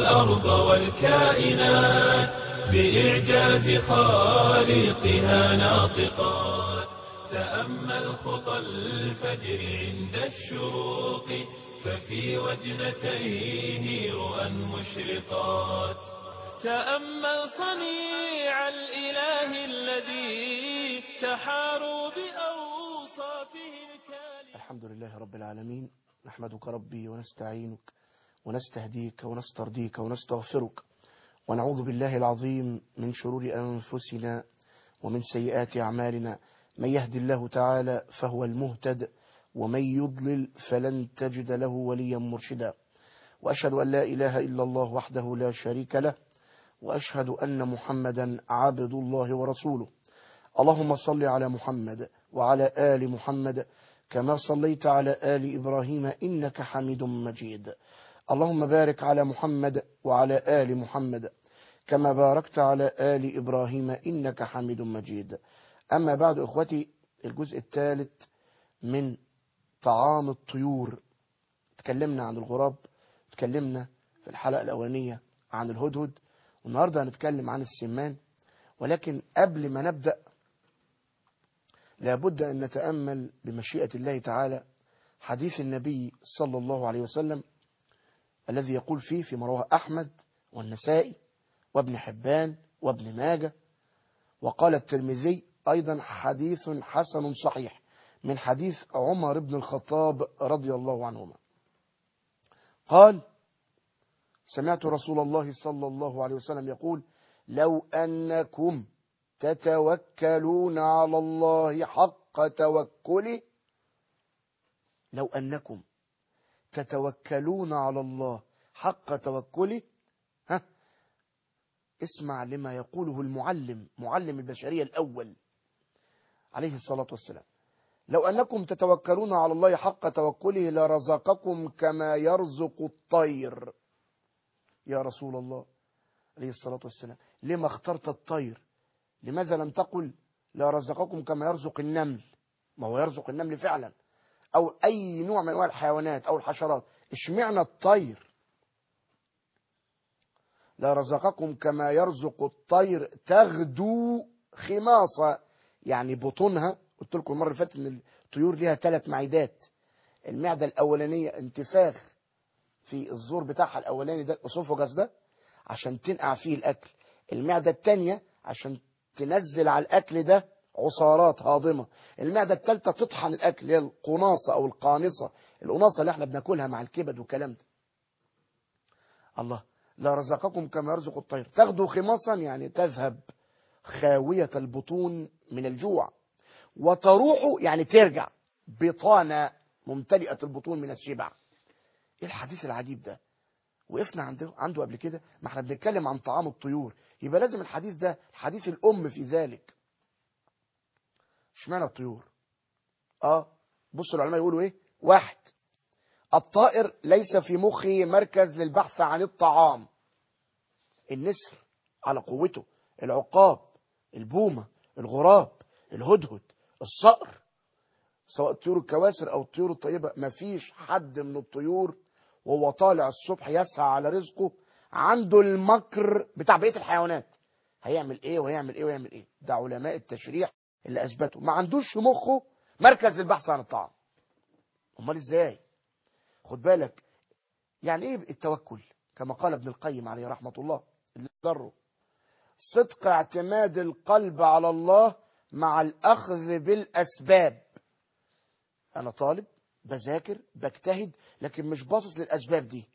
والأرض والكائنات بإعجاز خالقها ناطقات تأمل خطى الفجر عند الشروق ففي وجنتيه رؤى مشرقات تأمل صنيع الإله الذي تحاروا بأوصافه الكالمة الحمد لله رب العالمين نحمدك ربي ونستعينك ونستهديك ونسترضيك ونستغفرك ونعوذ بالله العظيم من شرور أنفسنا ومن سيئات أعمالنا من يهدي الله تعالى فهو المهتد ومن يضلل فلن تجد له وليا مرشدا وأشهد أن لا إله إلا الله وحده لا شريك له وأشهد أن محمدا عبد الله ورسوله اللهم صل على محمد وعلى آل محمد كما صليت على آل إبراهيم إنك حميد مجيد اللهم بارك على محمد وعلى آل محمد كما باركت على آل إبراهيم إنك حميد مجيد أما بعد إخوتي الجزء الثالث من طعام الطيور تكلمنا عن الغراب تكلمنا في الحلقة الأولانية عن الهدهد والنهاردة هنتكلم عن السمان ولكن قبل ما نبدأ لابد أن نتأمل بمشيئة الله تعالى حديث النبي صلى الله عليه وسلم الذي يقول فيه في رواه أحمد والنسائي وابن حبان وابن ماجه وقال الترمذي أيضا حديث حسن صحيح من حديث عمر بن الخطاب رضي الله عنهما قال سمعت رسول الله صلى الله عليه وسلم يقول لو أنكم تتوكلون على الله حق توكله لو أنكم تتوكلون على الله حق توكله ها اسمع لما يقوله المعلم معلم البشرية الأول عليه الصلاة والسلام لو أنكم تتوكلون على الله حق توكله لرزقكم كما يرزق الطير يا رسول الله عليه الصلاة والسلام لما اخترت الطير لماذا لم تقل لا رزقكم كما يرزق النمل ما هو يرزق النمل فعلا أو أي نوع من أنواع الحيوانات أو الحشرات اشمعنى الطير لا رزقكم كما يرزق الطير تغدو خماصة يعني بطونها قلت لكم المرة اللي فاتت ان الطيور ليها ثلاث معدات المعدة الأولانية انتفاخ في الزور بتاعها الأولاني ده الأسوفجاس ده عشان تنقع فيه الأكل المعدة الثانية عشان تنزل على الأكل ده عصارات هاضمة المعدة الثالثة تطحن الأكل هي القناصة أو القانصة القناصة اللي احنا بناكلها مع الكبد والكلام ده الله لا رزقكم كما يرزق الطير تغدو خماصا يعني تذهب خاوية البطون من الجوع وتروح يعني ترجع بطانة ممتلئة البطون من الشبع ايه الحديث العجيب ده وقفنا عنده عنده قبل كده ما احنا بنتكلم عن طعام الطيور يبقى لازم الحديث ده الحديث الام في ذلك اشمعنى الطيور اه بصوا العلماء يقولوا ايه واحد الطائر ليس في مخه مركز للبحث عن الطعام النسر على قوته العقاب البومة الغراب الهدهد الصقر سواء الطيور الكواسر او الطيور الطيبة مفيش حد من الطيور وهو طالع الصبح يسعى على رزقه عنده المكر بتاع بقيه الحيوانات هيعمل ايه وهيعمل ايه ويعمل ايه ده علماء التشريح اللي اثبتوا ما عندوش في مخه مركز للبحث عن الطعام امال ازاي خد بالك يعني ايه التوكل كما قال ابن القيم عليه رحمه الله اللي ضره صدق اعتماد القلب على الله مع الاخذ بالاسباب انا طالب بذاكر بجتهد لكن مش باصص للاسباب دي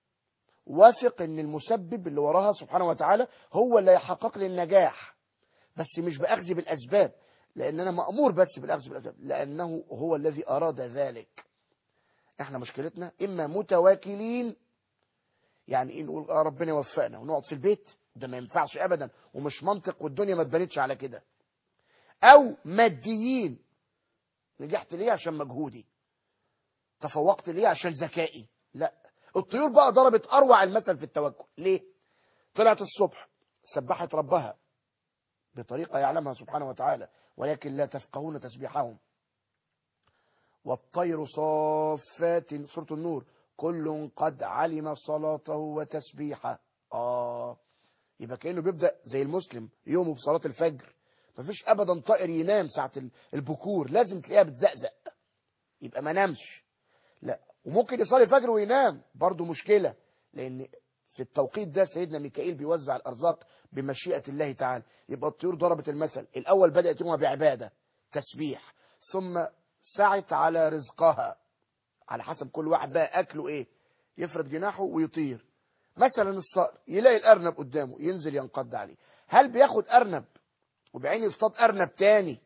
واثق ان المسبب اللي وراها سبحانه وتعالى هو اللي يحقق لي النجاح بس مش باخذ بالاسباب لان انا مامور بس بالاخذ بالاسباب لانه هو الذي اراد ذلك احنا مشكلتنا اما متواكلين يعني ايه نقول آه ربنا يوفقنا ونقعد في البيت ده ما ينفعش ابدا ومش منطق والدنيا ما اتبنتش على كده او ماديين نجحت ليه عشان مجهودي تفوقت ليه عشان ذكائي لا الطيور بقى ضربت اروع المثل في التوكل ليه طلعت الصبح سبحت ربها بطريقة يعلمها سبحانه وتعالى ولكن لا تفقهون تسبيحهم والطير صافات سورة النور كل قد علم صلاته وتسبيحه اه يبقى كانه بيبدا زي المسلم يومه بصلاه الفجر مفيش ابدا طائر ينام ساعه البكور لازم تلاقيها بتزقزق يبقى ما نامش لا وممكن يصلي الفجر وينام برضه مشكله لان في التوقيت ده سيدنا ميكائيل بيوزع الارزاق بمشيئه الله تعالى يبقى الطيور ضربت المثل الاول بدات يومها بعباده تسبيح ثم سعت على رزقها على حسب كل واحد بقى اكله ايه يفرد جناحه ويطير مثلا الصقر يلاقي الارنب قدامه ينزل ينقض عليه هل بياخد ارنب وبعين يصطاد ارنب تاني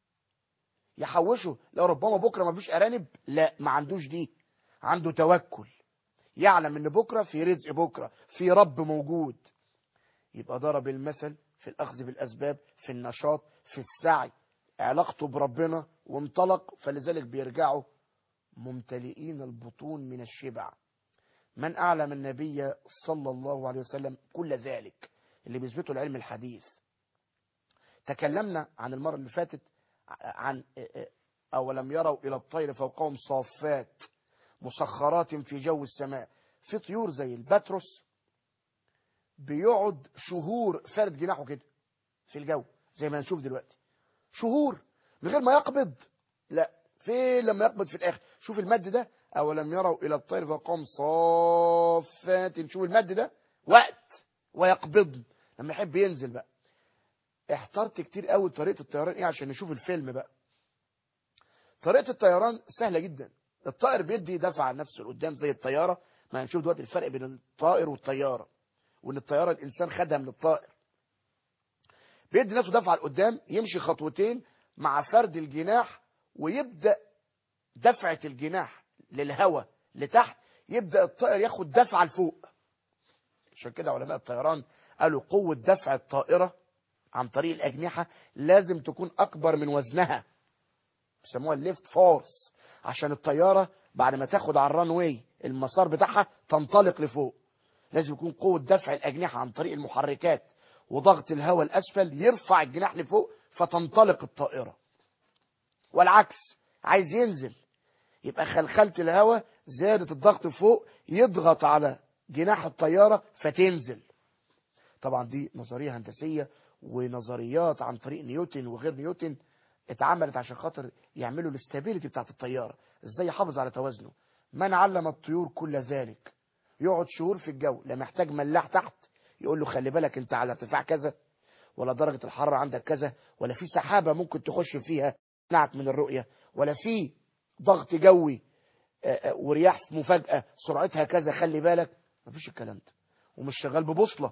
يحوشه لو ربما بكره ما فيش ارانب لا ما عندوش دي عنده توكل يعلم ان بكره في رزق بكره في رب موجود يبقى ضرب المثل في الاخذ بالاسباب في النشاط في السعي علاقته بربنا وانطلق فلذلك بيرجعوا ممتلئين البطون من الشبع من أعلم النبي صلى الله عليه وسلم كل ذلك اللي بيثبته العلم الحديث تكلمنا عن المرة اللي فاتت عن أولم يروا إلى الطير فوقهم صافات مسخرات في جو السماء في طيور زي الباتروس بيقعد شهور فارد جناحه كده في الجو زي ما هنشوف دلوقتي شهور من غير ما يقبض لا فين لما يقبض في الاخر شوف المد ده اولم يروا الى الطير فقام صافات شوف المد ده وقت ويقبض لما يحب ينزل بقى احترت كتير قوي طريقه الطيران ايه عشان نشوف الفيلم بقى طريقه الطيران سهله جدا الطائر بيدي دفع عن نفسه لقدام زي الطياره ما هنشوف دلوقتي الفرق بين الطائر والطياره وان الطياره الانسان خدها من الطائر بيدي نفسه دفعه لقدام يمشي خطوتين مع فرد الجناح ويبدا دفعه الجناح للهواء لتحت يبدا الطائر ياخد دفعه لفوق عشان كده علماء الطيران قالوا قوه دفع الطائره عن طريق الاجنحه لازم تكون اكبر من وزنها بيسموها الليفت فورس عشان الطياره بعد ما تاخد على الران واي المسار بتاعها تنطلق لفوق لازم يكون قوه دفع الاجنحه عن طريق المحركات وضغط الهواء الاسفل يرفع الجناح لفوق فتنطلق الطائره والعكس عايز ينزل يبقى خلخله الهواء زادت الضغط فوق يضغط على جناح الطياره فتنزل طبعا دي نظريه هندسيه ونظريات عن طريق نيوتن وغير نيوتن اتعملت عشان خاطر يعملوا الاستابيليتي بتاعت الطياره ازاي يحافظ على توازنه من علم الطيور كل ذلك يقعد شهور في الجو لا محتاج ملاح تحت يقول له خلي بالك انت على ارتفاع كذا ولا درجه الحراره عندك كذا ولا في سحابه ممكن تخش فيها تمنعك من الرؤيه ولا في ضغط جوي ورياح مفاجاه سرعتها كذا خلي بالك مفيش الكلام ده ومش شغال ببوصله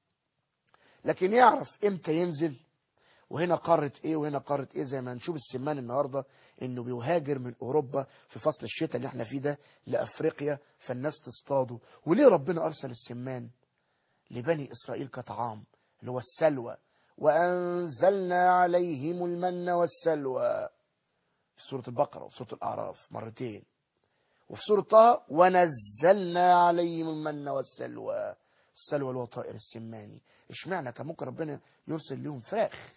لكن يعرف امتى ينزل وهنا قارة ايه وهنا قارة ايه زي ما هنشوف السمان النهاردة انه بيهاجر من اوروبا في فصل الشتاء اللي احنا فيه ده لافريقيا فالناس تصطاده وليه ربنا ارسل السمان لبني اسرائيل كطعام اللي هو السلوى وانزلنا عليهم المن والسلوى في سورة البقرة وفي سورة الاعراف مرتين وفي سورة طه ونزلنا عليهم المن والسلوى السلوى اللي هو طائر السماني اشمعنى كان ممكن ربنا يرسل لهم فراخ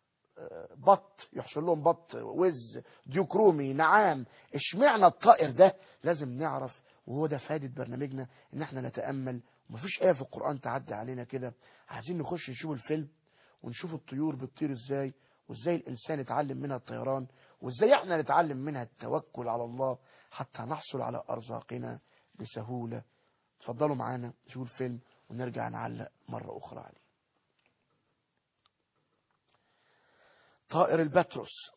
بط يحشر لهم بط وز ديوك رومي نعام اشمعنى الطائر ده لازم نعرف وهو ده فائدة برنامجنا ان احنا نتأمل ومفيش آية في القرآن تعدي علينا كده عايزين نخش نشوف الفيلم ونشوف الطيور بتطير ازاي وازاي الانسان يتعلم منها الطيران وازاي احنا نتعلم منها التوكل على الله حتى نحصل على ارزاقنا بسهولة اتفضلوا معانا نشوف الفيلم ونرجع نعلق مرة اخرى عليه طائر الباتروس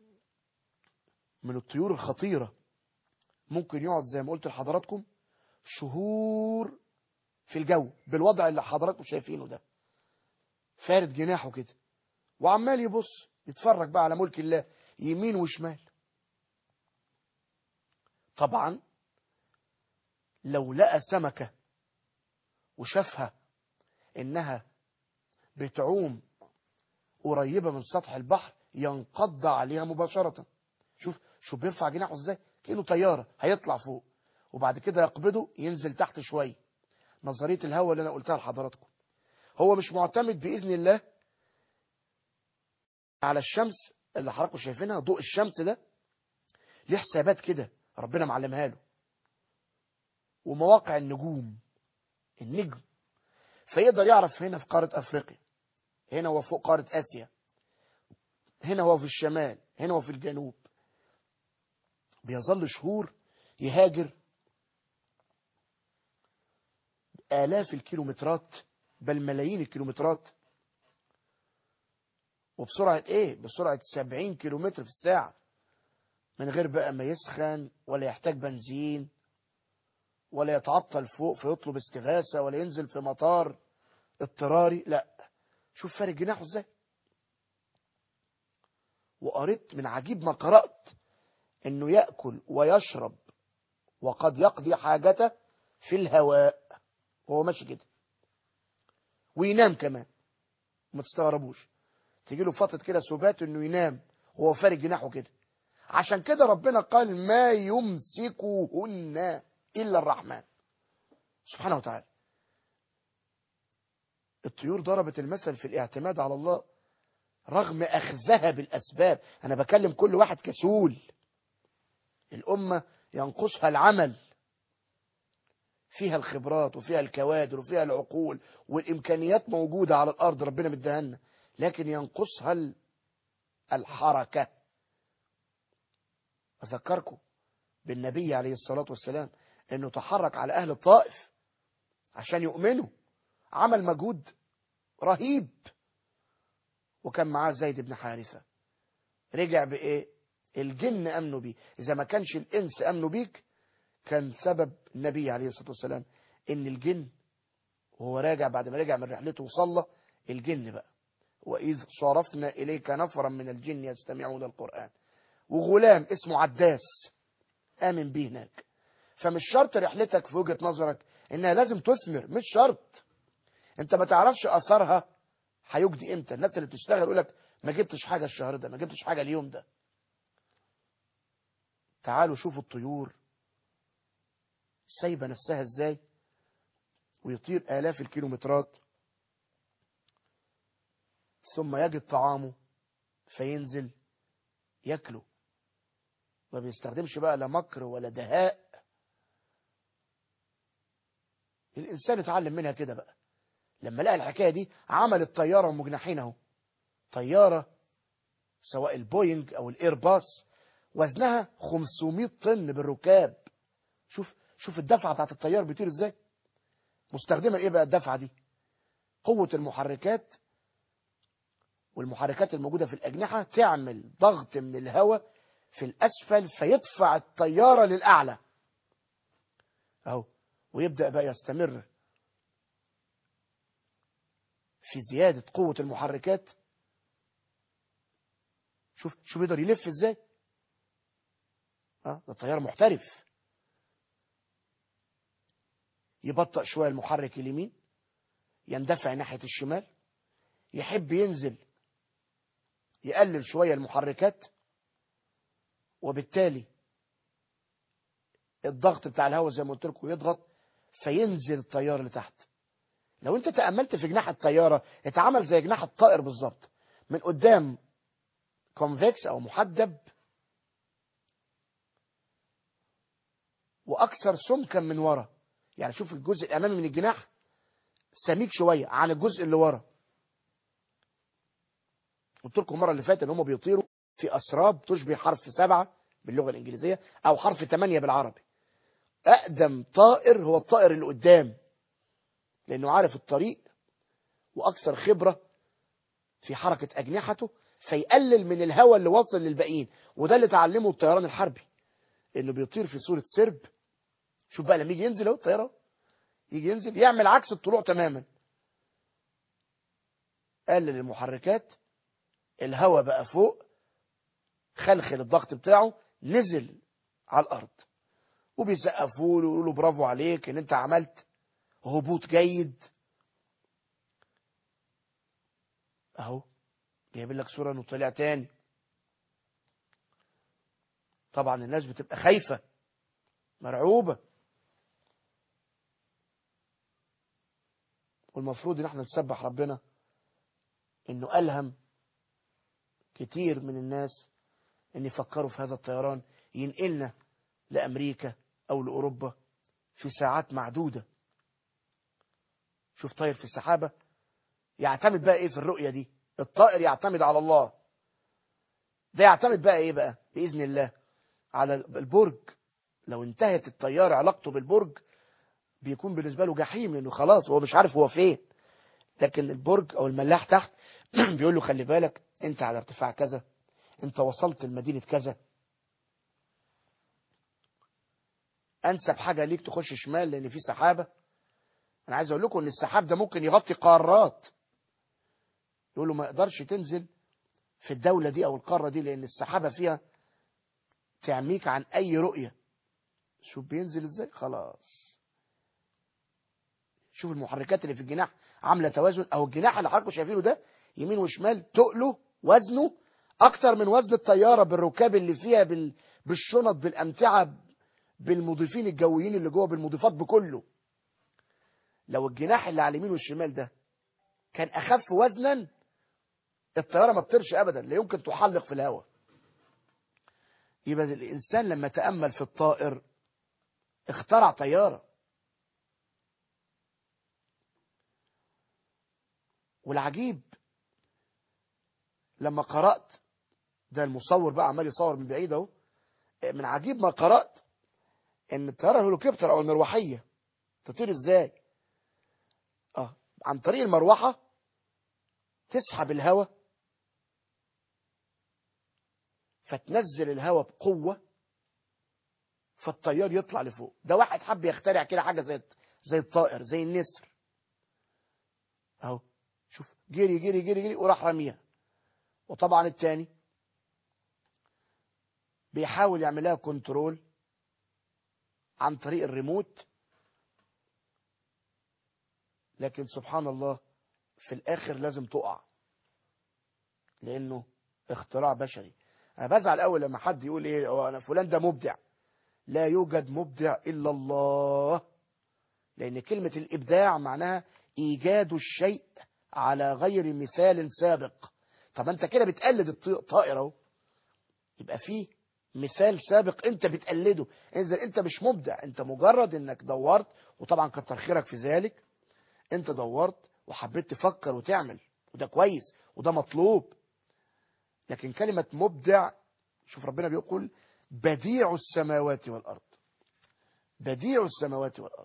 من الطيور الخطيرة ممكن يقعد زي ما قلت لحضراتكم شهور في الجو بالوضع اللي حضراتكم شايفينه ده فارد جناحه كده وعمال يبص يتفرج بقى على ملك الله يمين وشمال طبعا لو لقى سمكة وشافها انها بتعوم قريبة من سطح البحر ينقض عليها مباشرة شوف شوف بيرفع جناحه ازاي كأنه طيارة هيطلع فوق وبعد كده يقبضه ينزل تحت شوية نظرية الهواء اللي انا قلتها لحضراتكم هو مش معتمد بإذن الله على الشمس اللي حضراتكم شايفينها ضوء الشمس ده ليه حسابات كده ربنا معلمها له ومواقع النجوم النجم فيقدر يعرف هنا في قارة أفريقيا هنا هو فوق قارة آسيا هنا هو في الشمال هنا هو في الجنوب بيظل شهور يهاجر آلاف الكيلومترات بل ملايين الكيلومترات وبسرعة ايه بسرعة 70 كيلومتر في الساعة من غير بقى ما يسخن ولا يحتاج بنزين ولا يتعطل فوق فيطلب استغاثة ولا ينزل في مطار اضطراري لا شوف فارق جناحه ازاي وقريت من عجيب ما قرأت انه يأكل ويشرب وقد يقضي حاجته في الهواء وهو ماشي كده وينام كمان ما تستغربوش تيجي له فتره كده سبات انه ينام وهو فارق جناحه كده عشان كده ربنا قال ما يمسكهن الا الرحمن سبحانه وتعالى الطيور ضربت المثل في الاعتماد على الله رغم اخذها بالاسباب انا بكلم كل واحد كسول الامه ينقصها العمل فيها الخبرات وفيها الكوادر وفيها العقول والامكانيات موجوده على الارض ربنا مديها لنا لكن ينقصها الحركه اذكركم بالنبي عليه الصلاه والسلام انه تحرك على اهل الطائف عشان يؤمنوا عمل مجهود رهيب وكان معاه زيد بن حارثه رجع بايه الجن امنوا بيه اذا ما كانش الانس امنوا بيك كان سبب النبي عليه الصلاه والسلام ان الجن وهو راجع بعد ما رجع من رحلته وصلى الجن بقى واذ صرفنا اليك نفرا من الجن يستمعون القران وغلام اسمه عداس امن بيه هناك فمش شرط رحلتك في وجهه نظرك انها لازم تثمر مش شرط انت ما تعرفش اثرها هيجدي امتى الناس اللي بتشتغل يقول لك ما جبتش حاجه الشهر ده ما جبتش حاجه اليوم ده تعالوا شوفوا الطيور سايبه نفسها ازاي ويطير آلاف الكيلومترات ثم يجد طعامه فينزل ياكله ما بيستخدمش بقى لا مكر ولا دهاء الإنسان اتعلم منها كده بقى لما لقى الحكاية دي عمل الطيارة ومجنحين اهو طيارة سواء البوينج أو الإيرباص وزنها 500 طن بالركاب شوف شوف الدفعة بتاعت الطيار بيطير ازاي مستخدمة ايه بقى الدفعة دي قوة المحركات والمحركات الموجودة في الأجنحة تعمل ضغط من الهواء في الأسفل فيدفع الطيارة للأعلى أهو ويبدأ بقى يستمر في زيادة قوة المحركات شوف شوف يقدر يلف ازاي اه ده الطيار محترف يبطأ شوية المحرك اليمين يندفع ناحية الشمال يحب ينزل يقلل شوية المحركات وبالتالي الضغط بتاع الهواء زي ما قلت لكم يضغط فينزل الطيار لتحت لو انت تأملت في جناح الطيارة اتعمل زي جناح الطائر بالظبط من قدام كونفكس او محدب واكثر سمكا من ورا يعني شوف الجزء الامامي من الجناح سميك شويه عن الجزء اللي ورا قلت لكم المره اللي فاتت ان هم بيطيروا في اسراب تشبه حرف سبعة باللغه الانجليزيه او حرف ثمانية بالعربي اقدم طائر هو الطائر اللي قدام لانه عارف الطريق واكثر خبره في حركه اجنحته فيقلل من الهواء اللي واصل للباقيين وده اللي تعلمه الطيران الحربي انه بيطير في صوره سرب شوف بقى لما يجي ينزل اهو الطياره يجي ينزل يعمل عكس الطلوع تماما قلل المحركات الهواء بقى فوق خلخل الضغط بتاعه نزل على الارض وبيسقفوا له ويقولوا له برافو عليك ان انت عملت هبوط جيد اهو جايبين لك صوره انه طلع تاني طبعا الناس بتبقى خايفه مرعوبه والمفروض ان احنا نسبح ربنا انه الهم كتير من الناس ان يفكروا في هذا الطيران ينقلنا لامريكا او لاوروبا في ساعات معدودة شوف طاير في السحابة يعتمد بقى ايه في الرؤية دي الطائر يعتمد على الله ده يعتمد بقى ايه بقى بإذن الله على البرج لو انتهت الطيارة علاقته بالبرج بيكون بالنسبة له جحيم لأنه خلاص هو مش عارف هو فين لكن البرج أو الملاح تحت بيقول له خلي بالك انت على ارتفاع كذا انت وصلت لمدينة كذا انسب حاجة ليك تخش شمال لان في سحابة انا عايز اقول لكم ان السحاب ده ممكن يغطي قارات يقول له ما يقدرش تنزل في الدولة دي او القارة دي لان السحابة فيها تعميك عن اي رؤية شوف بينزل ازاي خلاص شوف المحركات اللي في الجناح عاملة توازن او الجناح اللي حضراتكم شايفينه ده يمين وشمال تقله وزنه اكتر من وزن الطيارة بالركاب اللي فيها بال... بالشنط بالامتعة بالمضيفين الجويين اللي جوه بالمضيفات بكله لو الجناح اللي على اليمين والشمال ده كان اخف وزنا الطيارة ما تطيرش ابدا لا يمكن تحلق في الهواء يبقى الانسان لما تأمل في الطائر اخترع طيارة والعجيب لما قرأت ده المصور بقى عمال يصور من بعيد اهو من عجيب ما قرأت ان الطيارة الهليكوبتر او المروحية تطير ازاي اه عن طريق المروحة تسحب الهواء فتنزل الهواء بقوة فالطيار يطلع لفوق ده واحد حب يخترع كده حاجة زي زي الطائر زي النسر اهو شوف جري جري جري جري وراح رميها وطبعا التاني بيحاول يعمل لها كنترول عن طريق الريموت لكن سبحان الله في الاخر لازم تقع لانه اختراع بشري انا بزعل اول لما حد يقول ايه هو انا فلان ده مبدع لا يوجد مبدع الا الله لان كلمة الابداع معناها ايجاد الشيء على غير مثال سابق طب انت كده بتقلد الطائر اهو يبقى فيه مثال سابق انت بتقلده انزل انت مش مبدع انت مجرد انك دورت وطبعا كتر خيرك في ذلك انت دورت وحبيت تفكر وتعمل وده كويس وده مطلوب لكن كلمة مبدع شوف ربنا بيقول بديع السماوات والأرض بديع السماوات والأرض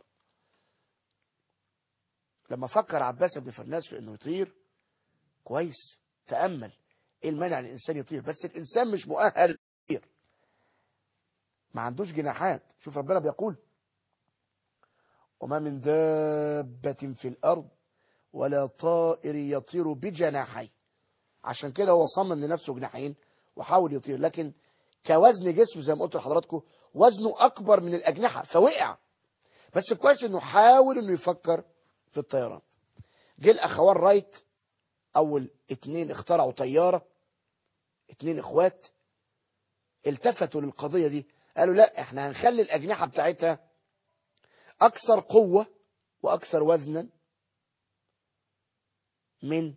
لما فكر عباس بن فرناس في انه يطير كويس تأمل ايه المانع الانسان يطير بس الانسان مش مؤهل يطير ما عندوش جناحات شوف ربنا بيقول وما من دابة في الأرض ولا طائر يطير بجناحي عشان كده هو صمم لنفسه جناحين وحاول يطير لكن كوزن جسمه زي ما قلت لحضراتكم وزنه أكبر من الأجنحة فوقع بس كويس إنه حاول إنه يفكر في الطيران جه الأخوان رايت أول اتنين اخترعوا طيارة اتنين اخوات التفتوا للقضية دي قالوا لا احنا هنخلي الأجنحة بتاعتها أكثر قوة وأكثر وزنا من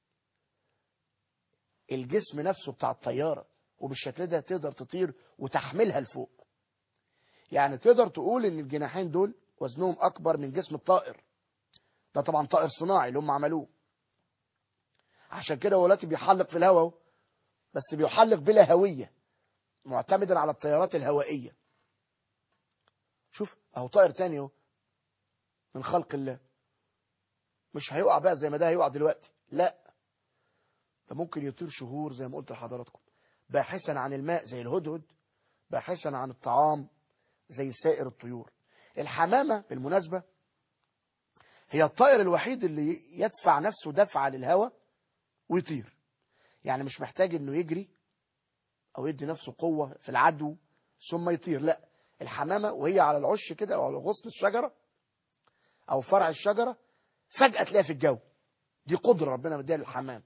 الجسم نفسه بتاع الطيارة وبالشكل ده تقدر تطير وتحملها لفوق يعني تقدر تقول ان الجناحين دول وزنهم أكبر من جسم الطائر ده طبعا طائر صناعي اللي هم عملوه عشان كده هو دلوقتي بيحلق في الهواء بس بيحلق بلا هوية معتمدا على الطيارات الهوائية شوف اهو طائر تاني اهو من خلق الله مش هيقع بقى زي ما ده هيقع دلوقتي لا ده ممكن يطير شهور زي ما قلت لحضراتكم باحثا عن الماء زي الهدهد باحثا عن الطعام زي سائر الطيور الحمامة بالمناسبة هي الطائر الوحيد اللي يدفع نفسه دفعة للهواء ويطير يعني مش محتاج انه يجري او يدي نفسه قوة في العدو ثم يطير لا الحمامة وهي على العش كده او على غصن الشجرة او فرع الشجرة فجأة تلاقيها في الجو دي قدرة ربنا مديها للحمام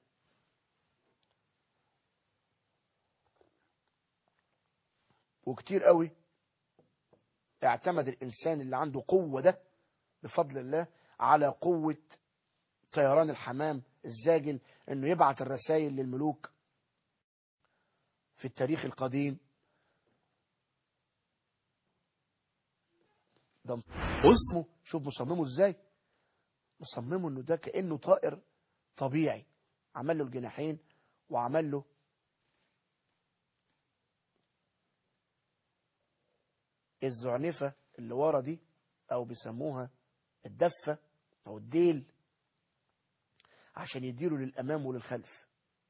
وكتير قوي اعتمد الانسان اللي عنده قوة ده بفضل الله على قوة طيران الحمام الزاجل انه يبعت الرسائل للملوك في التاريخ القديم ده بص مصممه شوف مصممه ازاي مصممه انه ده كانه طائر طبيعي عمل له الجناحين وعمل له الزعنفه اللي ورا دي او بيسموها الدفه او الديل عشان يديله للامام وللخلف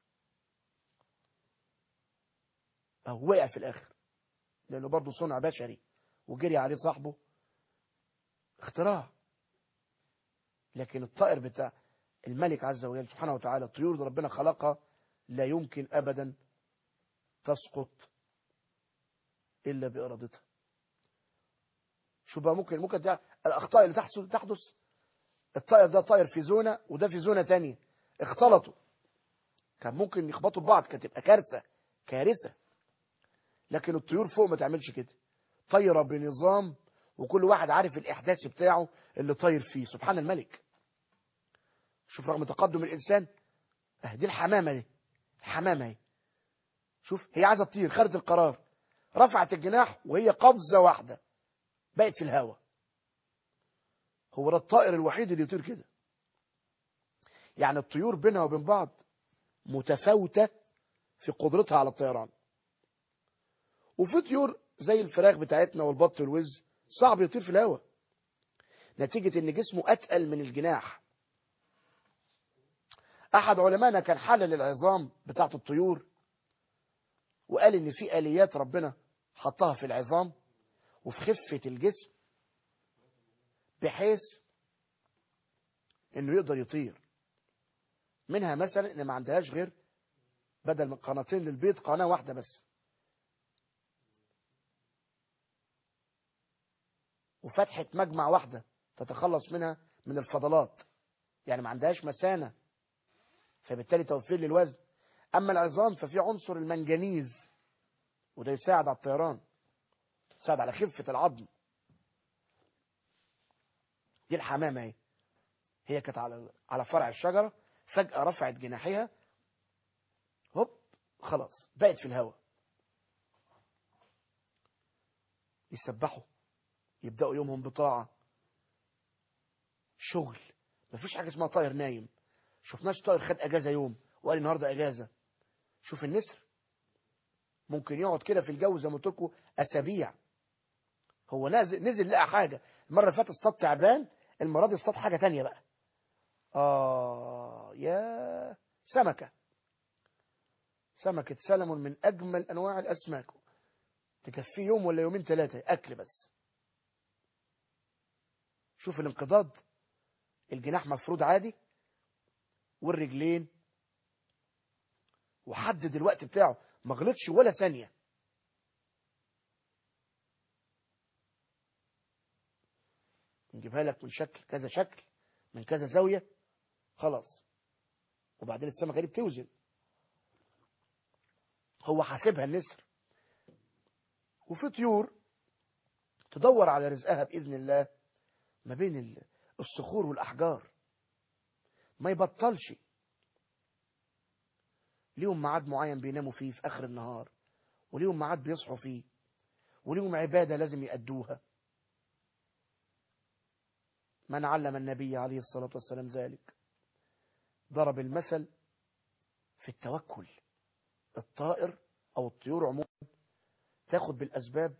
أو وقع في الاخر لانه برضه صنع بشري وجري عليه صاحبه اختراع لكن الطائر بتاع الملك عز وجل سبحانه وتعالى الطيور اللي ربنا خلقها لا يمكن ابدا تسقط الا بارادتها شو بقى ممكن ممكن ده الاخطاء اللي تحصل تحدث الطائر ده طائر في زونه وده في زونه تانية اختلطوا كان ممكن يخبطوا ببعض كانت تبقى كارثه كارثه لكن الطيور فوق ما تعملش كده طايره بنظام وكل واحد عارف الاحداث بتاعه اللي طاير فيه سبحان الملك شوف رغم تقدم الانسان اه دي الحمامه دي الحمامه اهي شوف هي عايزه تطير خدت القرار رفعت الجناح وهي قفزه واحده بقت في الهواء هو ده الطائر الوحيد اللي يطير كده يعني الطيور بينها وبين بعض متفاوته في قدرتها على الطيران وفي طيور زي الفراخ بتاعتنا والبط والوز صعب يطير في الهواء نتيجة ان جسمه اتقل من الجناح احد علمائنا كان حلل العظام بتاعت الطيور وقال ان في اليات ربنا حطها في العظام وفي خفة الجسم بحيث انه يقدر يطير منها مثلا ان ما عندهاش غير بدل من قناتين للبيض قناة واحدة بس وفتحة مجمع واحدة تتخلص منها من الفضلات يعني ما عندهاش مسانة فبالتالي توفير للوزن أما العظام ففي عنصر المنجنيز وده يساعد على الطيران يساعد على خفة العظم دي الحمامة اهي هي كانت على على فرع الشجرة فجأة رفعت جناحها هوب خلاص بقت في الهواء يسبحوا يبدأوا يومهم بطاعة شغل مفيش حاجة اسمها طائر نايم شفناش طائر خد اجازة يوم وقال النهاردة اجازة شوف النسر ممكن يقعد كده في الجو زي ما قلت لكم اسابيع هو نازل نزل لقى حاجة المرة اللي فاتت اصطاد تعبان المرة دي اصطاد حاجة تانية بقى آه يا سمكة سمكة سلمون من أجمل أنواع الأسماك تكفيه يوم ولا يومين ثلاثة أكل بس شوف الانقضاض الجناح مفروض عادي والرجلين وحدد الوقت بتاعه ما غلطش ولا ثانية نجيبها لك من شكل كذا شكل من كذا زاوية خلاص وبعدين السمكة دي بتوزن هو حاسبها النسر وفي طيور تدور على رزقها بإذن الله ما بين الصخور والأحجار ما يبطلش ليهم ميعاد معين بيناموا فيه في آخر النهار وليهم ميعاد بيصحوا فيه وليهم عبادة لازم يأدوها من علم النبي عليه الصلاة والسلام ذلك ضرب المثل في التوكل الطائر أو الطيور عموما تاخد بالأسباب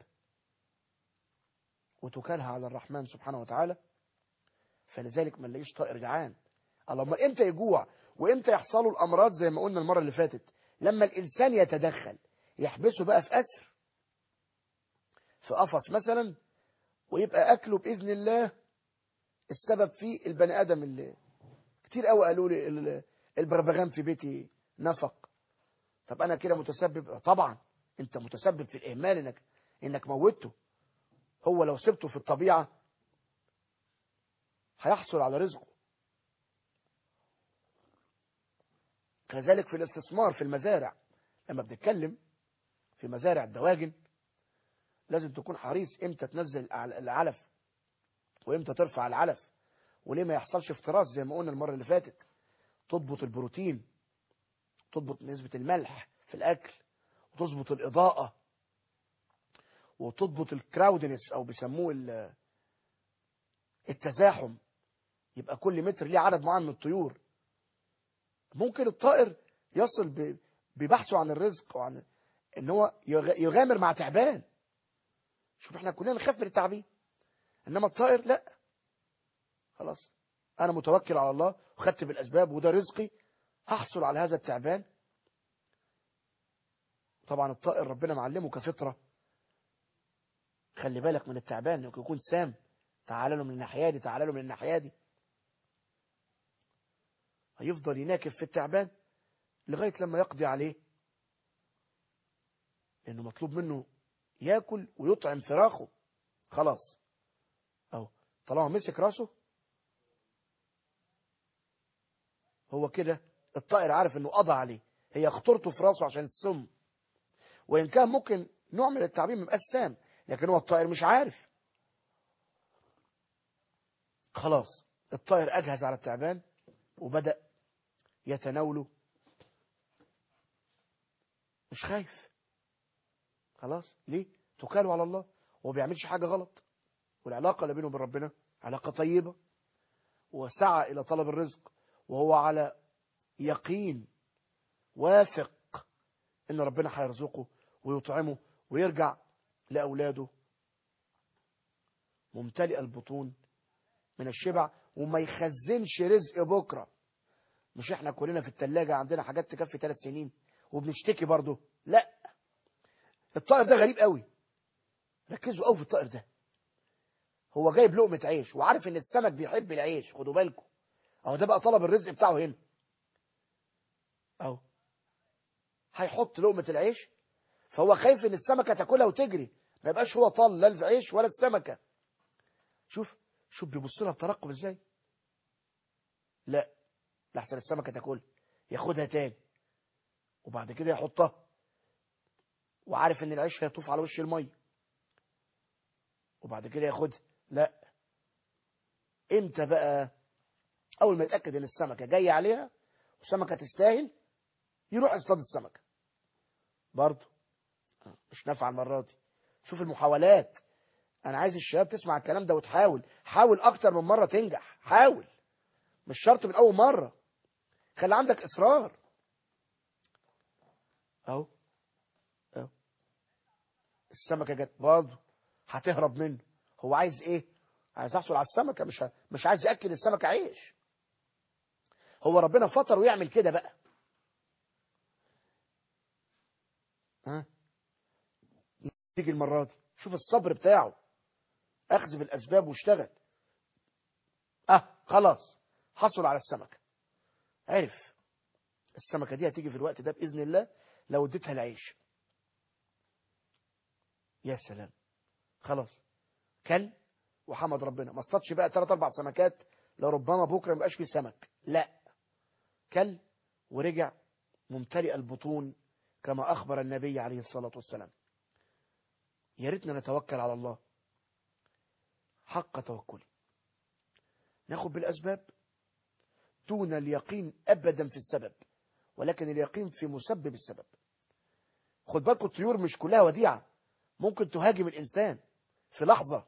وتكالها على الرحمن سبحانه وتعالى فلذلك ما نلاقيش طائر جعان اللهم امتى يجوع وامتى يحصلوا الامراض زي ما قلنا المره اللي فاتت لما الانسان يتدخل يحبسه بقى في اسر في قفص مثلا ويبقى اكله باذن الله السبب فيه البني ادم اللي كتير قوي قالوا لي البغبغان في بيتي نفق طب انا كده متسبب طبعا انت متسبب في الاهمال انك انك موتته هو لو سبته في الطبيعه هيحصل على رزقه كذلك في الاستثمار في المزارع لما بنتكلم في مزارع الدواجن لازم تكون حريص امتى تنزل العلف وامتى ترفع العلف وليه ما يحصلش افتراس زي ما قلنا المره اللي فاتت تضبط البروتين تضبط نسبه الملح في الاكل وتظبط الاضاءه وتضبط الكراودنس او بيسموه التزاحم يبقى كل متر ليه عدد معين من الطيور ممكن الطائر يصل ب- ببحثه عن الرزق وعن ان هو يغ- يغامر مع تعبان شوف احنا كلنا نخاف من التعبين انما الطائر لا خلاص انا متوكل على الله وخدت بالاسباب وده رزقي هحصل على هذا التعبان طبعا الطائر ربنا معلمه كفطره خلي بالك من التعبان ممكن يكون سام تعال له من الناحيه دي تعال له من الناحيه دي هيفضل يناكف في التعبان لغايه لما يقضي عليه لانه مطلوب منه ياكل ويطعم فراخه خلاص اهو طالما مسك راسه هو كده الطائر عارف انه قضى عليه هي خطورته في راسه عشان السم وان كان ممكن نوع من التعبين من سام لكن هو الطائر مش عارف خلاص الطائر اجهز على التعبان وبدأ يتناوله مش خايف خلاص ليه توكلوا على الله هو بيعملش حاجة غلط والعلاقة اللي بينه وبين ربنا علاقة طيبة وسعى إلى طلب الرزق وهو على يقين واثق إن ربنا هيرزقه ويطعمه ويرجع لأولاده ممتلئ البطون من الشبع وما يخزنش رزق بكرة مش احنا كلنا في التلاجة عندنا حاجات تكفي ثلاث سنين وبنشتكي برضه لا الطائر ده غريب قوي ركزوا قوي في الطائر ده هو جايب لقمة عيش وعارف ان السمك بيحب العيش خدوا بالكم اهو ده بقى طلب الرزق بتاعه هنا اهو هيحط لقمة العيش فهو خايف ان السمكة تاكلها وتجري ما يبقاش هو طال لا العيش ولا السمكة شوف شوف بيبص لها بترقب ازاي لا لحسن السمكة تاكلها ياخدها تاني وبعد كده يحطها وعارف ان العيش هيطوف على وش الميه وبعد كده ياخدها لا امتى بقى اول ما يتاكد ان السمكه جايه عليها والسمكه تستاهل يروح يصطاد السمكه برضه مش نافعه المره دي شوف المحاولات انا عايز الشباب تسمع الكلام ده وتحاول حاول اكتر من مره تنجح حاول مش شرط من اول مره خلي عندك اصرار اهو اهو السمكه جت برضه هتهرب منه هو عايز ايه عايز يحصل على السمكه مش ه... مش عايز ياكل السمكه عيش هو ربنا فطر ويعمل كده بقى ها تيجي المره دي شوف الصبر بتاعه اخذ بالاسباب واشتغل اه خلاص حصل على السمكه عرف السمكه دي هتيجي في الوقت ده باذن الله لو اديتها العيش يا سلام خلاص كل وحمد ربنا ما اصطادش بقى ثلاث اربع سمكات لربما بكره ما يبقاش فيه سمك لا كل ورجع ممتلئ البطون كما اخبر النبي عليه الصلاه والسلام يا ريتنا نتوكل على الله حق توكلي ناخد بالاسباب دون اليقين ابدا في السبب ولكن اليقين في مسبب السبب خد بالكم الطيور مش كلها وديعه ممكن تهاجم الانسان في لحظه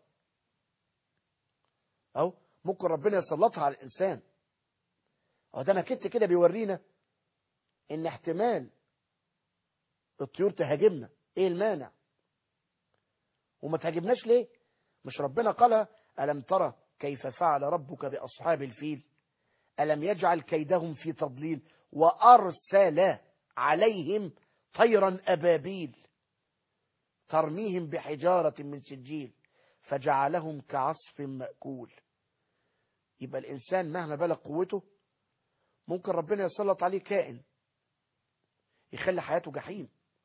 او ممكن ربنا يسلطها على الانسان اهو ده ماكيت كده بيورينا ان احتمال الطيور تهاجمنا ايه المانع وما تهاجمناش ليه مش ربنا قال ألم ترى كيف فعل ربك بأصحاب الفيل ألم يجعل كيدهم في تضليل وأرسل عليهم طيرا أبابيل ترميهم بحجارة من سجيل فجعلهم كعصف مأكول يبقى الإنسان مهما بلغ قوته ممكن ربنا يسلط عليه كائن يخلي حياته جحيم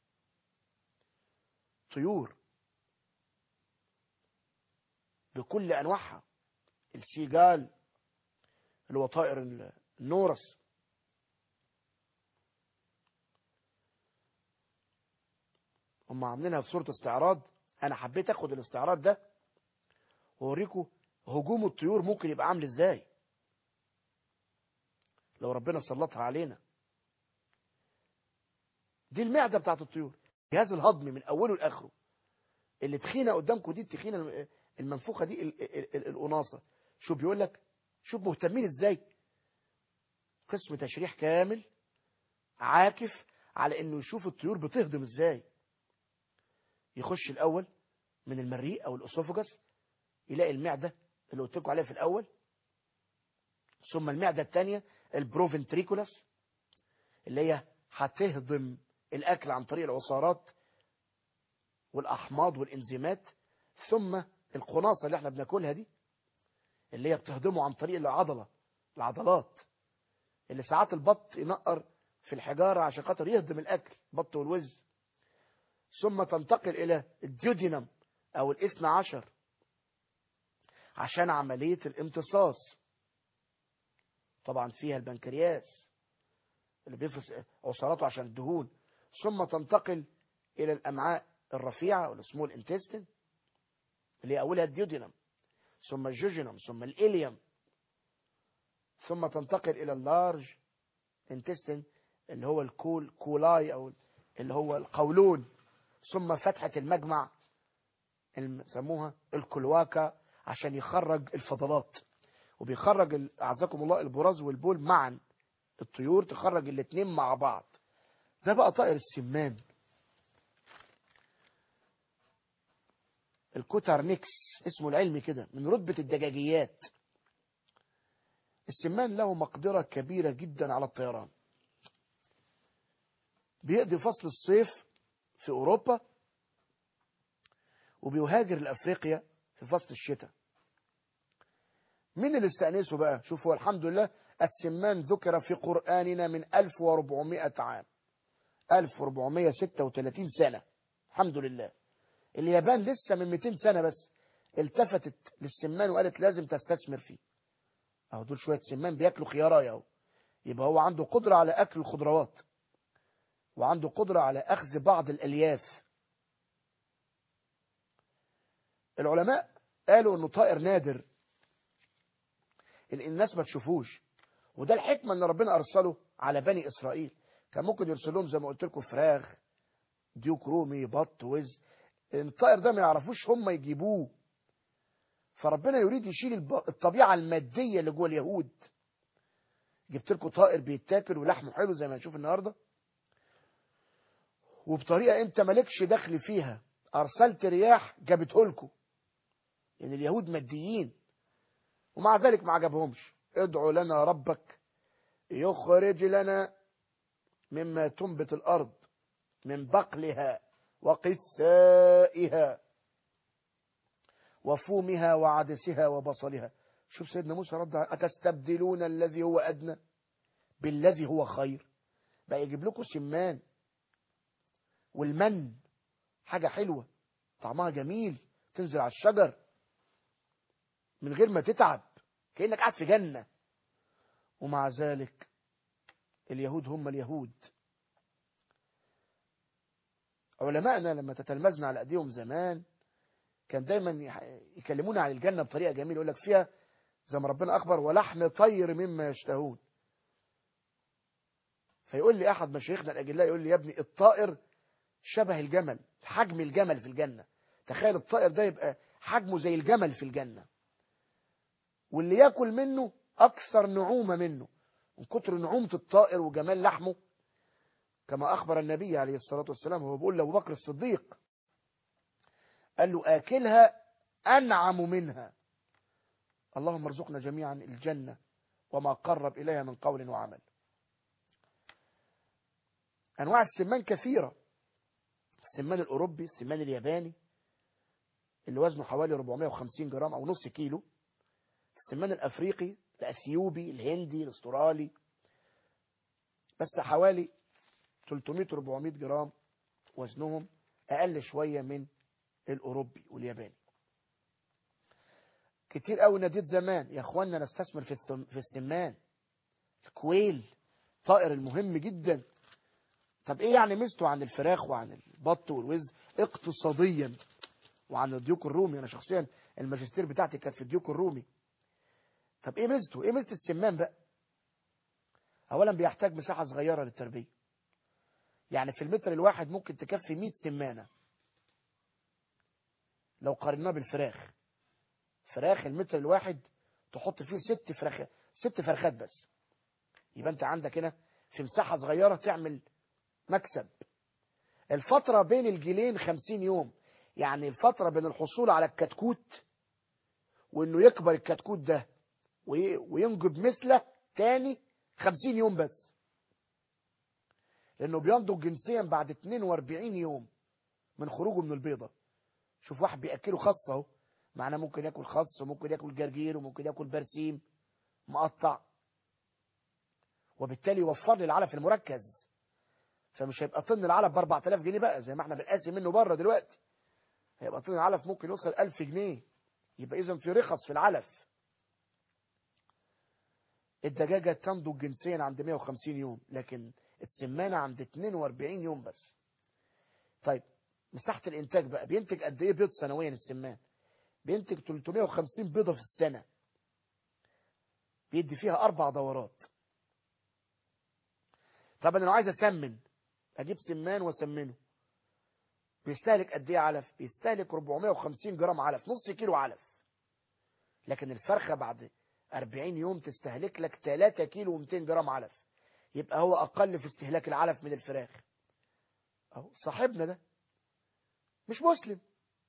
طيور بكل أنواعها السيجال اللي هو طائر النورس هم عاملينها في صورة استعراض أنا حبيت أخد الاستعراض ده وأوريكم هجوم الطيور ممكن يبقى عامل إزاي لو ربنا سلطها علينا دي المعدة بتاعت الطيور جهاز الهضم من أوله لآخره اللي تخينة قدامكم دي التخينة المنفوخة دي ال- ال- ال- القناصة شوف بيقول لك شوف مهتمين ازاي قسم تشريح كامل عاكف على انه يشوف الطيور بتهضم ازاي يخش الاول من المريء او الاسوفجس يلاقي المعده اللي قلت لكم عليها في الاول ثم المعده الثانيه البروفنتريكولاس اللي هي هتهضم الاكل عن طريق العصارات والاحماض والانزيمات ثم القناصه اللي احنا بناكلها دي اللي هي بتهضمه عن طريق العضله العضلات اللي ساعات البط ينقر في الحجاره عشان خاطر يهضم الاكل بط والوز ثم تنتقل الى الديودينم او الاثنى عشر عشان عمليه الامتصاص طبعا فيها البنكرياس اللي بيفرز عصاراته عشان الدهون ثم تنتقل الى الامعاء الرفيعه او السمول انتستين اللي هي اولها الديودينم ثم الجوجينم ثم الاليوم ثم تنتقل الى اللارج انتستين اللي هو الكول كولاي او اللي هو القولون ثم فتحه المجمع اللي سموها الكلواكا عشان يخرج الفضلات وبيخرج اعزكم الله البراز والبول معا الطيور تخرج الاثنين مع بعض ده بقى طائر السمان الكوتارنيكس اسمه العلمي كده من رتبة الدجاجيات السمان له مقدرة كبيرة جدا على الطيران بيقضي فصل الصيف في أوروبا وبيهاجر لأفريقيا في فصل الشتاء مين اللي استأنسه بقى شوف هو الحمد لله السمان ذكر في قرآننا من 1400 عام 1436 سنة الحمد لله اليابان لسه من 200 سنة بس التفتت للسمان وقالت لازم تستثمر فيه اهو دول شوية سمان بياكلوا خيارايا اهو يبقى هو عنده قدرة على أكل الخضروات وعنده قدرة على أخذ بعض الألياف العلماء قالوا انه طائر نادر ان الناس ما تشوفوش وده الحكمة ان ربنا ارسله على بني اسرائيل كان ممكن يرسل لهم زي ما قلت لكم فراخ ديوك رومي بط وز الطائر ده ما يعرفوش هم يجيبوه فربنا يريد يشيل الطبيعة المادية اللي جوه اليهود جبت لكم طائر بيتاكل ولحمه حلو زي ما هنشوف النهارده وبطريقة انت مالكش دخل فيها ارسلت رياح جابته لكم يعني اليهود ماديين ومع ذلك ما عجبهمش ادعوا لنا ربك يخرج لنا مما تنبت الارض من بقلها وقثائها وفومها وعدسها وبصلها شوف سيدنا موسى رد أتستبدلون الذي هو أدنى بالذي هو خير بقى يجيب لكم سمان والمن حاجة حلوة طعمها جميل تنزل على الشجر من غير ما تتعب كأنك قاعد في جنة ومع ذلك اليهود هم اليهود علمائنا لما تتلمذنا على ايديهم زمان كان دايما يكلمونا عن الجنة بطريقة جميلة يقول لك فيها زي ما ربنا أخبر ولحم طير مما يشتهون فيقول لي أحد مشايخنا الأجلاء يقول لي يا ابني الطائر شبه الجمل حجم الجمل في الجنة تخيل الطائر ده يبقى حجمه زي الجمل في الجنة واللي ياكل منه أكثر نعومة منه من كتر نعومة الطائر وجمال لحمه كما أخبر النبي عليه الصلاة والسلام هو بيقول لأبو بكر الصديق قال له آكلها أنعم منها اللهم ارزقنا جميعا الجنة وما قرب إليها من قول وعمل أنواع السمان كثيرة السمان الأوروبي السمان الياباني اللي وزنه حوالي 450 جرام أو نص كيلو السمان الأفريقي الأثيوبي الهندي الأسترالي بس حوالي 300-400 جرام وزنهم أقل شوية من الأوروبي والياباني كتير قوي ناديت زمان يا اخوانا نستثمر في في السمان الكويل طائر المهم جدا طب ايه يعني ميزته عن الفراخ وعن البط والوز اقتصاديا وعن الديوك الرومي انا شخصيا الماجستير بتاعتي كانت في الديوك الرومي طب ايه ميزته ايه ميزه السمان بقى اولا بيحتاج مساحه صغيره للتربيه يعني في المتر الواحد ممكن تكفي 100 سمانه لو قارناه بالفراخ فراخ المتر الواحد تحط فيه ست فرخ ست فرخات بس يبقى انت عندك هنا في مساحة صغيرة تعمل مكسب الفترة بين الجيلين خمسين يوم يعني الفترة بين الحصول على الكتكوت وانه يكبر الكتكوت ده وي- وينجب مثله تاني خمسين يوم بس لانه بينضج جنسيا بعد 42 يوم من خروجه من البيضة شوف واحد بياكله خص اهو معناه ممكن ياكل خص وممكن ياكل جرجير وممكن ياكل برسيم مقطع وبالتالي يوفر لي العلف المركز فمش هيبقى طن العلف ب 4000 جنيه بقى زي ما احنا بنقاسي منه بره دلوقتي هيبقى طن العلف ممكن يوصل 1000 جنيه يبقى اذا في رخص في العلف الدجاجة تنضج جنسيا عند 150 يوم لكن السمانة عند 42 يوم بس طيب مساحة الانتاج بقى بينتج قد ايه بيض سنويا السمان بينتج 350 بيضة في السنة بيدي فيها اربع دورات طب انا لو عايز اسمن اجيب سمان واسمنه بيستهلك قد ايه علف بيستهلك 450 جرام علف نص كيلو علف لكن الفرخه بعد 40 يوم تستهلك لك 3 كيلو و200 جرام علف يبقى هو اقل في استهلاك العلف من الفراخ اهو صاحبنا ده مش مسلم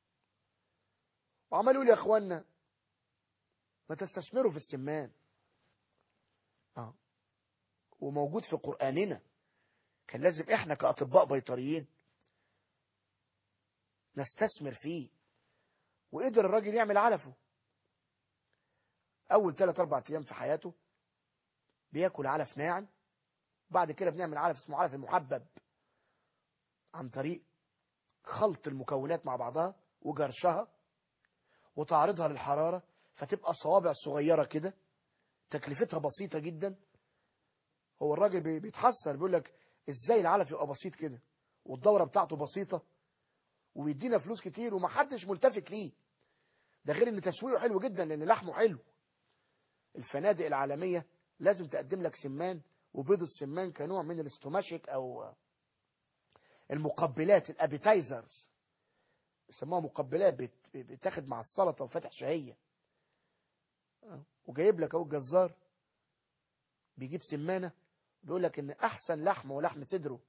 وعمال يقول يا اخوانا ما تستثمروا في السمان اه وموجود في قرآننا كان لازم احنا كأطباء بيطريين نستثمر فيه وقدر الراجل يعمل علفه اول ثلاث اربع ايام في حياته بياكل علف ناعم بعد كده بنعمل علف اسمه علف المحبب عن طريق خلط المكونات مع بعضها وجرشها وتعرضها للحرارة فتبقى صوابع صغيرة كده تكلفتها بسيطة جدا هو الراجل بي- بيتحسر بيقول لك ازاي العلف يبقى بسيط كده والدورة بتاعته بسيطة ويدينا فلوس كتير ومحدش ملتفت ليه ده غير ان تسويقه حلو جدا لان لحمه حلو الفنادق العالمية لازم تقدم لك سمان وبيض السمان كنوع من الاستوماشيك او المقبلات الابيتايزرز بيسموها مقبلات بت- بتاخد مع السلطه وفاتح شهيه آه. وجايب لك اهو الجزار بيجيب سمانه بيقول لك ان احسن لحم هو لحم صدره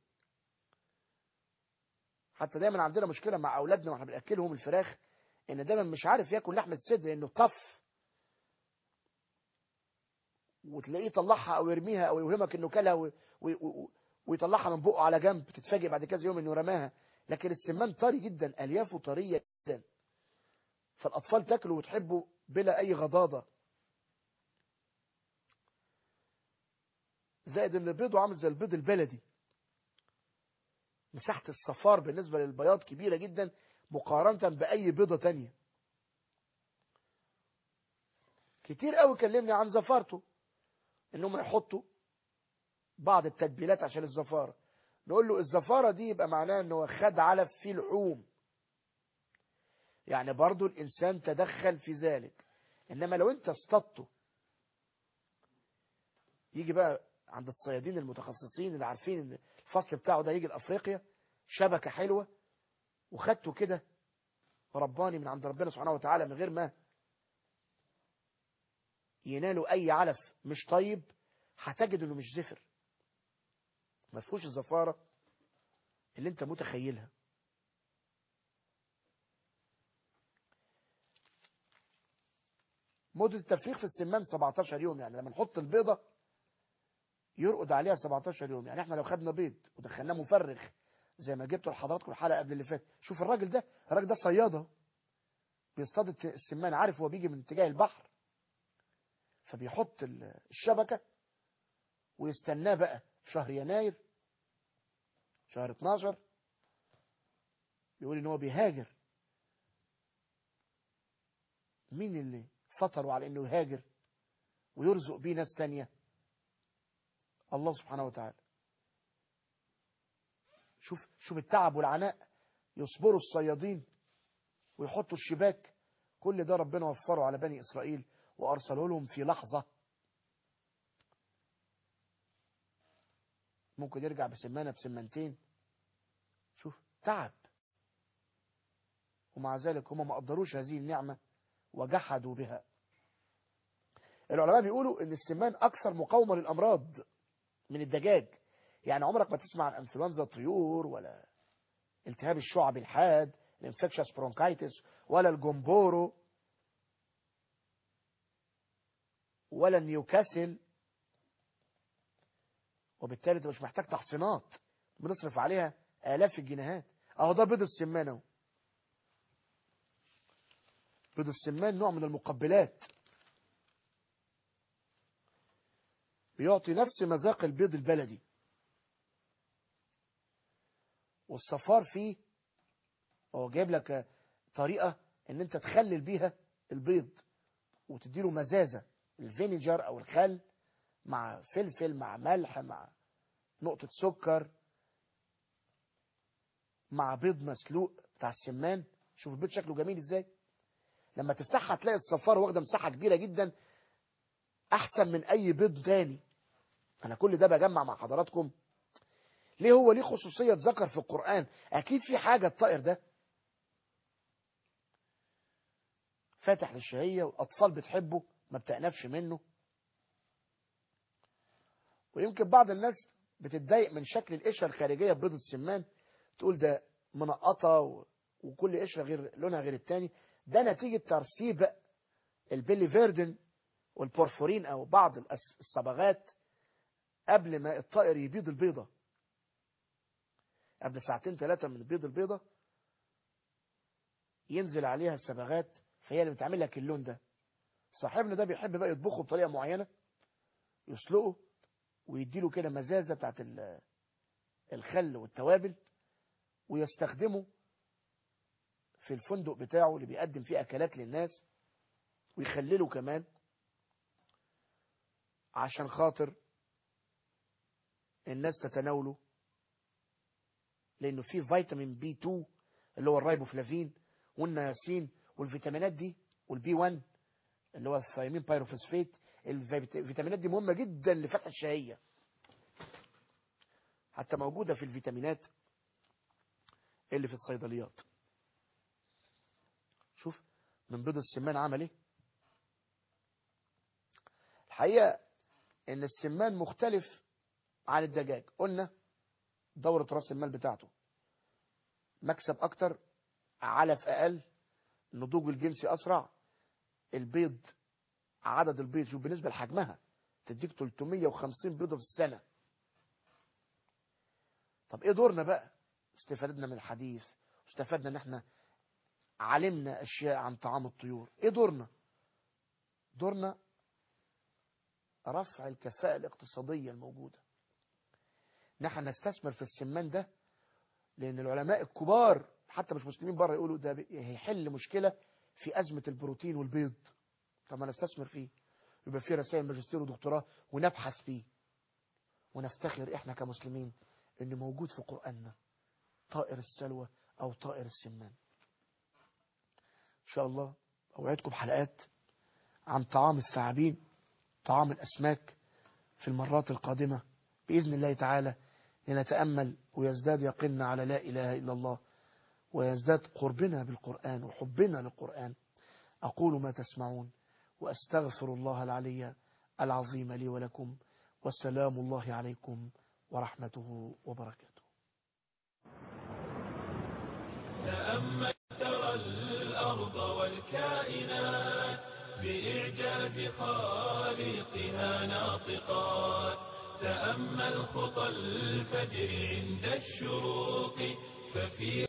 حتى دايما عندنا مشكله مع اولادنا واحنا بناكلهم الفراخ ان دايما مش عارف ياكل لحم الصدر لانه طف وتلاقيه يطلعها او يرميها او يوهمك انه كلها و... و... و... ويطلعها من بقه على جنب تتفاجئ بعد كذا يوم انه رماها لكن السمان طري جدا اليافه طريه جدا فالاطفال تاكله وتحبه بلا اي غضاضه زائد ان بيضه عامل زي البيض البلدي مساحه الصفار بالنسبه للبياض كبيره جدا مقارنه باي بيضه تانية كتير قوي كلمني عن زفارته انهم يحطوا بعض التتبيلات عشان الزفارة نقول له الزفارة دي يبقى معناه انه خد علف فيه لحوم يعني برضو الانسان تدخل في ذلك انما لو انت اصطدته يجي بقى عند الصيادين المتخصصين اللي عارفين ان الفصل بتاعه ده يجي لافريقيا شبكة حلوة وخدته كده رباني من عند ربنا سبحانه وتعالى من غير ما ينالوا اي علف مش طيب هتجد انه مش زفر ما فيهوش الزفاره اللي انت متخيلها مدة التفريغ في السمان 17 يوم يعني لما نحط البيضة يرقد عليها 17 يوم يعني احنا لو خدنا بيض ودخلناه مفرغ زي ما جبته لحضراتكم الحلقة قبل اللي فات شوف الراجل ده الراجل ده صيادة بيصطاد السمان عارف هو بيجي من اتجاه البحر فبيحط الشبكة ويستناه بقى شهر يناير شهر 12 بيقول ان هو بيهاجر مين اللي فطروا على انه يهاجر ويرزق بيه ناس تانية الله سبحانه وتعالى شوف شوف التعب والعناء يصبروا الصيادين ويحطوا الشباك كل ده ربنا وفره على بني إسرائيل وأرسله لهم في لحظة ممكن يرجع بسمانة بسمانتين شوف تعب ومع ذلك هم ما قدروش هذه النعمة وجحدوا بها العلماء بيقولوا ان السمان اكثر مقاومة للامراض من الدجاج يعني عمرك ما تسمع عن انفلونزا الطيور ولا التهاب الشعب الحاد الانفكشس برونكايتس ولا الجمبورو ولا النيوكاسل وبالتالي انت مش محتاج تحصينات بنصرف عليها آلاف الجنيهات اهو ده بيض السمان اهو بيض السمان نوع من المقبلات بيعطي نفس مذاق البيض البلدي والصفار فيه هو جايب لك طريقة ان انت تخلل بيها البيض وتديله مزازة الفينيجر او الخل مع فلفل مع ملح مع نقطة سكر مع بيض مسلوق بتاع السمان شوف البيض شكله جميل ازاي لما تفتحها تلاقي الصفار واخده مساحة كبيرة جدا احسن من اي بيض تاني انا كل ده بجمع مع حضراتكم ليه هو ليه خصوصية ذكر في القرآن اكيد في حاجة الطائر ده فاتح للشهية والاطفال بتحبه ما بتأنفش منه ويمكن بعض الناس بتتضايق من شكل القشره الخارجيه ببيض السمان تقول ده منقطه و... وكل قشره غير لونها غير التاني ده نتيجه ترسيب البيلي فيردن والبورفورين او بعض الصبغات قبل ما الطائر يبيض البيضه قبل ساعتين ثلاثه من بيض البيضه ينزل عليها الصبغات فهي اللي بتعمل لك اللون ده صاحبنا ده بيحب بقى يطبخه بطريقه معينه يسلقه ويديله كده مزازه بتاعت الخل والتوابل ويستخدمه في الفندق بتاعه اللي بيقدم فيه اكلات للناس ويخلله كمان عشان خاطر الناس تتناوله لانه فيه فيتامين بي 2 اللي هو الرايبوفلافين والنياسين والفيتامينات دي والبي 1 اللي هو الثيامين بايروفوسفيت الفيتامينات دي مهمة جدا لفتح الشهية حتى موجودة في الفيتامينات اللي في الصيدليات شوف من بيض السمان عمل ايه الحقيقة ان السمان مختلف عن الدجاج قلنا دورة راس المال بتاعته مكسب اكتر علف اقل النضوج الجنسي اسرع البيض عدد البيض شوف بالنسبة لحجمها تديك 350 بيضة في السنة طب ايه دورنا بقى استفادنا من الحديث واستفدنا ان احنا علمنا اشياء عن طعام الطيور ايه دورنا دورنا رفع الكفاءة الاقتصادية الموجودة نحن نستثمر في السمان ده لان العلماء الكبار حتى مش مسلمين بره يقولوا ده هيحل مشكلة في ازمة البروتين والبيض طب ما نستثمر فيه يبقى فيه رسائل ماجستير ودكتوراه ونبحث فيه ونفتخر احنا كمسلمين ان موجود في قرآننا طائر السلوى او طائر السمان ان شاء الله اوعدكم حلقات عن طعام الثعابين طعام الاسماك في المرات القادمة بإذن الله تعالى لنتأمل ويزداد يقيننا على لا إله إلا الله ويزداد قربنا بالقرآن وحبنا للقرآن أقول ما تسمعون وأستغفر الله العلي العظيم لي ولكم والسلام الله عليكم ورحمته وبركاته تأمل ترى الأرض والكائنات بإعجاز خالقها ناطقات تأمل خطى الفجر عند الشروق ففي